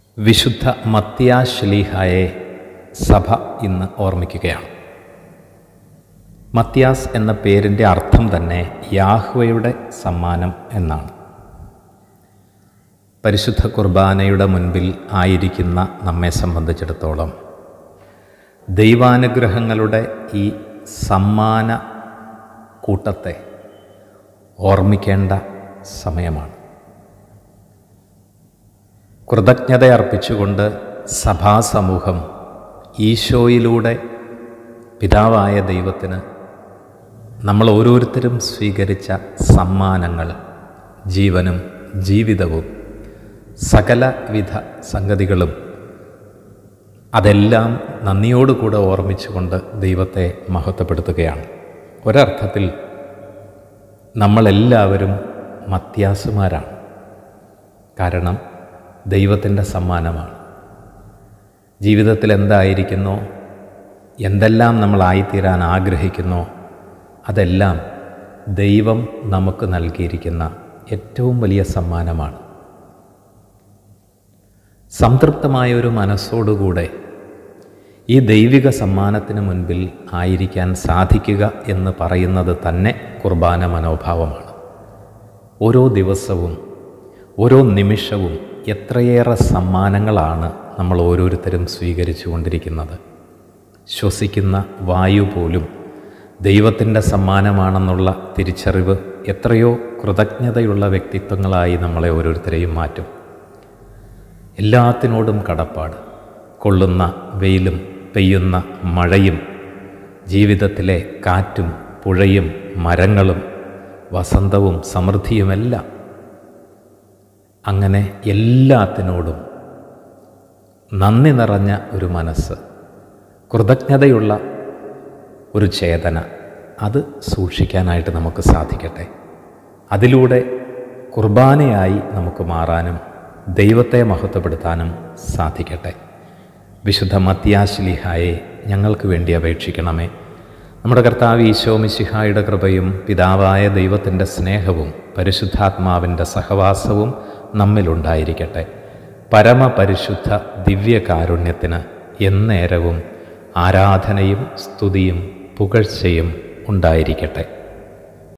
വിശുദ്ധ മത്തിയാശ്ലീഹായെ സഭ ഇന്ന് ഓർമ്മിക്കുകയാണ് മത്തിയാസ് എന്ന പേരിൻ്റെ അർത്ഥം തന്നെ യാഹ്വയുടെ സമ്മാനം എന്നാണ് പരിശുദ്ധ കുർബാനയുടെ മുൻപിൽ ആയിരിക്കുന്ന നമ്മെ സംബന്ധിച്ചിടത്തോളം ദൈവാനുഗ്രഹങ്ങളുടെ ഈ സമ്മാന കൂട്ടത്തെ ഓർമ്മിക്കേണ്ട സമയമാണ് കൃതജ്ഞത അർപ്പിച്ചുകൊണ്ട് സഭാസമൂഹം ഈശോയിലൂടെ പിതാവായ ദൈവത്തിന് നമ്മൾ ഓരോരുത്തരും സ്വീകരിച്ച സമ്മാനങ്ങൾ ജീവനും ജീവിതവും സകലവിധ സംഗതികളും അതെല്ലാം നന്ദിയോടുകൂടെ ഓർമ്മിച്ചുകൊണ്ട് ദൈവത്തെ മഹത്വപ്പെടുത്തുകയാണ് ഒരർത്ഥത്തിൽ നമ്മളെല്ലാവരും മത്യാസുമാരാണ് കാരണം ദൈവത്തിൻ്റെ സമ്മാനമാണ് ജീവിതത്തിൽ എന്തായിരിക്കുന്നോ എന്തെല്ലാം നമ്മളായിത്തീരാൻ ആഗ്രഹിക്കുന്നോ അതെല്ലാം ദൈവം നമുക്ക് നൽകിയിരിക്കുന്ന ഏറ്റവും വലിയ സമ്മാനമാണ് സംതൃപ്തമായ ഒരു മനസ്സോടുകൂടെ ഈ ദൈവിക സമ്മാനത്തിന് മുൻപിൽ ആയിരിക്കാൻ സാധിക്കുക എന്ന് പറയുന്നത് തന്നെ കുർബാന മനോഭാവമാണ് ഓരോ ദിവസവും ഓരോ നിമിഷവും എത്രയേറെ സമ്മാനങ്ങളാണ് നമ്മൾ ഓരോരുത്തരും സ്വീകരിച്ചു കൊണ്ടിരിക്കുന്നത് ശ്വസിക്കുന്ന വായു പോലും ദൈവത്തിൻ്റെ സമ്മാനമാണെന്നുള്ള തിരിച്ചറിവ് എത്രയോ കൃതജ്ഞതയുള്ള വ്യക്തിത്വങ്ങളായി നമ്മളെ ഓരോരുത്തരെയും മാറ്റും എല്ലാത്തിനോടും കടപ്പാട് കൊള്ളുന്ന വെയിലും പെയ്യുന്ന മഴയും ജീവിതത്തിലെ കാറ്റും പുഴയും മരങ്ങളും വസന്തവും സമൃദ്ധിയുമെല്ലാം അങ്ങനെ എല്ലാത്തിനോടും നന്ദി നിറഞ്ഞ ഒരു മനസ്സ് കൃതജ്ഞതയുള്ള ഒരു ചേതന അത് സൂക്ഷിക്കാനായിട്ട് നമുക്ക് സാധിക്കട്ടെ അതിലൂടെ കുർബാനയായി നമുക്ക് മാറാനും ദൈവത്തെ മഹത്വപ്പെടുത്താനും സാധിക്കട്ടെ വിശുദ്ധ മത്യാശ്ലിഹായെ ഞങ്ങൾക്ക് വേണ്ടി അപേക്ഷിക്കണമേ നമ്മുടെ കർത്താവ് ഈശോ മിശിഹായുടെ കൃപയും പിതാവായ ദൈവത്തിൻ്റെ സ്നേഹവും പരിശുദ്ധാത്മാവിൻ്റെ സഹവാസവും നമ്മിലുണ്ടായിരിക്കട്ടെ പരമപരിശുദ്ധ ദിവ്യകാരുണ്യത്തിന് എന്നേരവും ആരാധനയും സ്തുതിയും പുകഴ്ചയും ഉണ്ടായിരിക്കട്ടെ